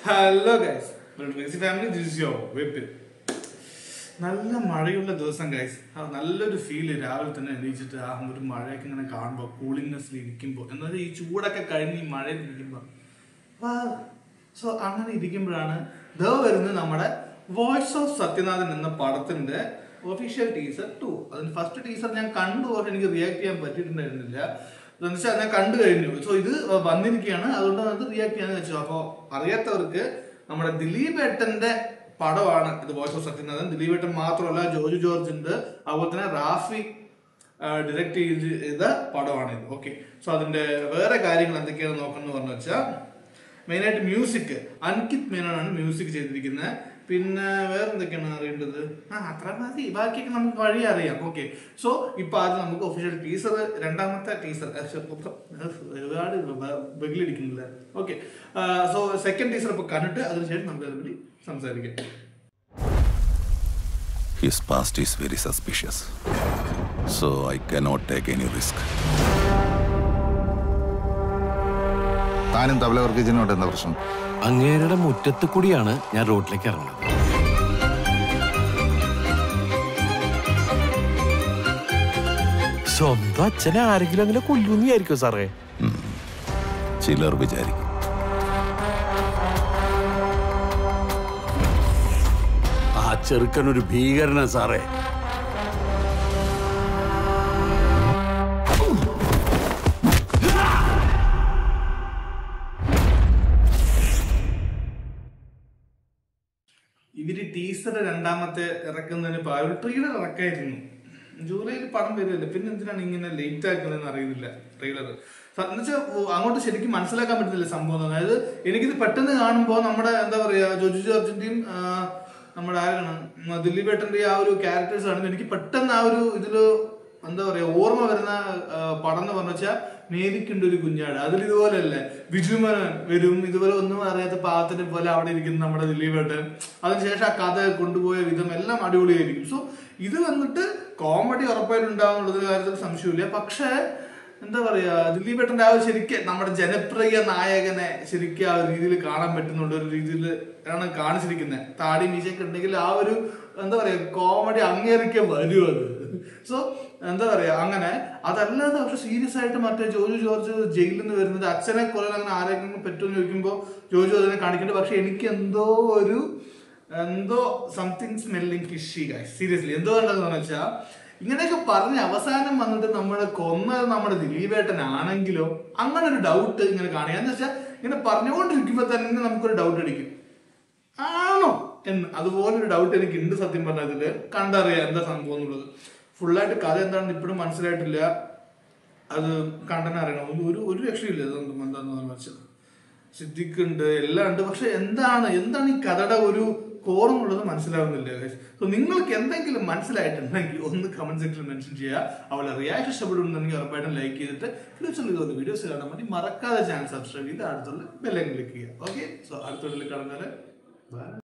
Hello guys മെസ്സി family this യോ വെപ്പിൻ നല്ല മഴയുള്ള ദിവസം ഗൈസ് ആ നല്ലൊരു ഫീല് രാവിലെ തന്നെ എണീച്ചിട്ട് ആ ഒരു മഴയൊക്കെ ഇങ്ങനെ കാണുമ്പോൾ കൂളിംഗ്നെസ്സിൽ ഇരിക്കുമ്പോൾ എന്നാൽ ഈ ചൂടൊക്കെ കഴിഞ്ഞ് ഈ മഴയിൽ ഇരിക്കുമ്പോൾ സോ അങ്ങനെ ഇരിക്കുമ്പോഴാണ് ദ വരുന്നത് നമ്മുടെ വോയിസ് ഓഫ് സത്യനാഥൻ എന്ന പടത്തിന്റെ ഒഫീഷ്യൽ ടീസർ ടു അതിന് ഫസ്റ്റ് ടീസർ ഞാൻ കണ്ടു പക്ഷെ എനിക്ക് റിയാക്ട് ചെയ്യാൻ പറ്റിയിട്ടുണ്ടായിരുന്നില്ല എന്ന് വെച്ചാൽ ഞാൻ കണ്ടു കഴിഞ്ഞു സോ ഇത് വന്നിരിക്കുകയാണ് അതുകൊണ്ട് അത് റിയാക്ട് ചെയ്യാന്ന് വെച്ചു അപ്പോൾ അറിയാത്തവർക്ക് നമ്മുടെ ദിലീപ് ഏട്ടന്റെ പടമാണ് ഇത് വോയിസ് ഓഫ് സത്യനാഥൻ ദിലീപ് ഏട്ടൻ മാത്രമല്ല ജോജു ജോർജ് ഉണ്ട് അതുപോലെ തന്നെ റാഫി ഡയറക്ട് ചെയ്ത പടമാണ് ഇത് ഓക്കെ സോ അതിന്റെ വേറെ കാര്യങ്ങൾ എന്തൊക്കെയാണ് നോക്കുന്നത് പറഞ്ഞു വെച്ചാൽ മെയിനായിട്ട് മ്യൂസിക് അൻകിത് മേനോനാണ് മ്യൂസിക് ചെയ്തിരിക്കുന്നത് പിന്നെ വേറെ എന്തൊക്കെയാണ് അറിയേണ്ടത് ആ അത്ര മതി ബാക്കിയൊക്കെ നമുക്ക് വഴി അറിയാം ഓക്കെ സോ ഇപ്പൊ ആദ്യം നമുക്ക് ഒഫീഷ്യൽ ടീസർ രണ്ടാമത്തെ ടീസർ ഒരുപാട് ബഗിലടിക്കുന്നില്ല ഓക്കെ സോ സെക്കൻഡ് ടീസർ ഇപ്പൊ കണ്ടിട്ട് അതിനുശേഷം നമുക്ക് അതിനെപ്പറ്റി സംസാരിക്കാം His past is very suspicious. So I cannot take any risk. താനും തബല വർഗീജനോട് എന്താ പ്രശ്നം അങ്ങേരുടെ മുറ്റത്ത് കൂടിയാണ് ഞാൻ റോഡിലേക്ക് ഇറങ്ങുന്നത് സ്വന്തം അച്ഛനെ ആരെങ്കിലും അങ്ങനെ കൊല്ലൂന്ന് വിചാരിക്കോ സാറേ ചിലർ വിചാരിക്കും ആ ചെറുക്കൻ ഒരു ഭീകരനാ സാറേ ഇവര് ടീസർ രണ്ടാമത്തെ ഇറക്കുന്നതിന് പകരം ഒരു ട്രെയിലർ ഇറക്കായിരുന്നു ജൂലൈയിൽ പടം വരുമല്ലേ പിന്നെ എന്തിനാണ് ഇങ്ങനെ ലേറ്റ് ആക്കുന്നതെന്ന് അറിയുന്നില്ല ട്രെയിലർ എന്നുവെച്ചാൽ അങ്ങോട്ട് ശരിക്കും മനസ്സിലാക്കാൻ പറ്റുന്നില്ല സംഭവം എന്ന്. അതായത് എനിക്കിത് പെട്ടെന്ന് കാണുമ്പോൾ നമ്മുടെ എന്താ പറയാ ജോജു ജോർജിന്റെയും ആ, നമ്മുടെ ആരാണ് ഉം, ദിലീപ് ഏട്ടന്റെ ആ ഒരു ക്യാരക്ടേഴ്സ് കാണുമ്പോൾ എനിക്ക് പെട്ടെന്ന് ആ ഒരു ഇതില് എന്താ പറയാ ഓർമ്മ വരുന്ന ആ, പടം എന്ന് പറഞ്ഞു വെച്ചാൽ മേരിക്കുണ്ട് ഒരു കുഞ്ഞാട് അതിൽ ഇതുപോലെയല്ലേ ബിജുമനൻ വരും ഇതുപോലെ ഒന്നും അറിയാത്ത പാവത്തിനെ പോലെ അവിടെ ഇരിക്കുന്ന നമ്മുടെ ദിലീപേട്ടൻ അതിനുശേഷം ആ കഥ കൊണ്ടുപോയ വിധം എല്ലാം അടിപൊളിയായിരിക്കും സോ ഇത് വന്നിട്ട് കോമഡി ഉറപ്പായിട്ടും ഉണ്ടാവുന്നുള്ളതിൽ കാര്യത്തിൽ സംശയമില്ല പക്ഷേ എന്താ പറയാ ദിലീപേട്ടന്റെ ആ ഒരു ശരിക്കും നമ്മുടെ ജനപ്രിയ നായകനെ ശരിക്കും ആ ഒരു രീതിയിൽ കാണാൻ പറ്റുന്നുണ്ട് ഒരു രീതിയിൽ ആണ് കാണിച്ചിരിക്കുന്നത് താടി മീശയൊക്കെ ഉണ്ടെങ്കിൽ ആ ഒരു എന്താ പറയാ കോമഡി അങ്ങേറിക്കാൻ വരും അത് സോ എന്താ പറയാ അങ്ങനെ അതല്ലാതെ പക്ഷെ സീരിയസ് ആയിട്ട് മറ്റേ ജോജു ജോർജ് ജയിലിൽ നിന്ന് വരുന്നത് അച്ഛനെ കൊല്ലാൻ അങ്ങനെ ആരെങ്കിലും പറ്റുമെന്ന് ചോദിക്കുമ്പോൾ ജോജു അതിനെ കാണിക്കുന്നുണ്ട് പക്ഷെ എനിക്ക് എന്തോ ഒരു എന്തോ something smelling fishy guys seriously എന്തോ കണ്ടതെന്ന് വെച്ചാൽ ഇങ്ങനെയൊക്കെ പറഞ്ഞ് അവസാനം വന്നിട്ട് നമ്മുടെ കൊന്നത് നമ്മുടെ ദിലീപേട്ടനാണെങ്കിലോ അങ്ങനെ ഒരു ഡൗട്ട് ഇങ്ങനെ കാണുക എന്ന് വെച്ചാൽ ഇങ്ങനെ പറഞ്ഞുകൊണ്ടിരിക്കുമ്പോൾ തന്നെ നമുക്കൊരു ഡൗട്ട് അടിക്കും ആണോ എന്ന് അതുപോലെ ഒരു ഡൗട്ട് എനിക്ക് ഉണ്ട് സത്യം പറഞ്ഞതില് കണ്ടറിയാം എന്താ സംഭവം എന്നുള്ളത് ഫുള്ളായിട്ട് കഥ എന്താണെന്ന് ഇപ്പോഴും മനസ്സിലായിട്ടില്ല അത് കണ്ടനെ അറിയണം ഒരു- ഒരു ഒരു രക്ഷയില്ല ഇതൊന്നും എന്താന്ന് വെച്ചാൽ സിദ്ദിഖ് ഉണ്ട് എല്ലാം ഉണ്ട് പക്ഷെ എന്താണ് എന്താണ് ഈ കഥയുടെ ഒരു കോറെന്നുള്ളത് മനസ്സിലാവുന്നില്ല സോ നിങ്ങൾക്ക് എന്തെങ്കിലും മനസ്സിലായിട്ടുണ്ടെങ്കിൽ ഒന്ന് കമന്റ് സെക്ഷനിൽ മെൻഷൻ ചെയ്യുക അവളെ റിയാക്ഷൻ ഇഷ്ടപ്പെടുന്നുണ്ടെങ്കിൽ ഉറപ്പായിട്ടും ലൈക്ക് ചെയ്തിട്ട് ഫ്യൂച്ചറിൽ ഇതുപോലെ വീഡിയോസ് കാണാൻ വേണ്ടി മറക്കാതെ ചാനൽ സബ്സ്ക്രൈബ് ചെയ്ത് അടുത്തുള്ള ബെല്ലൈൻ ക്ലിക്ക് ചെയ്യുക ഓക്കെ സോ അടുത്തുള്ള കാണുന്നവരെ ബൈ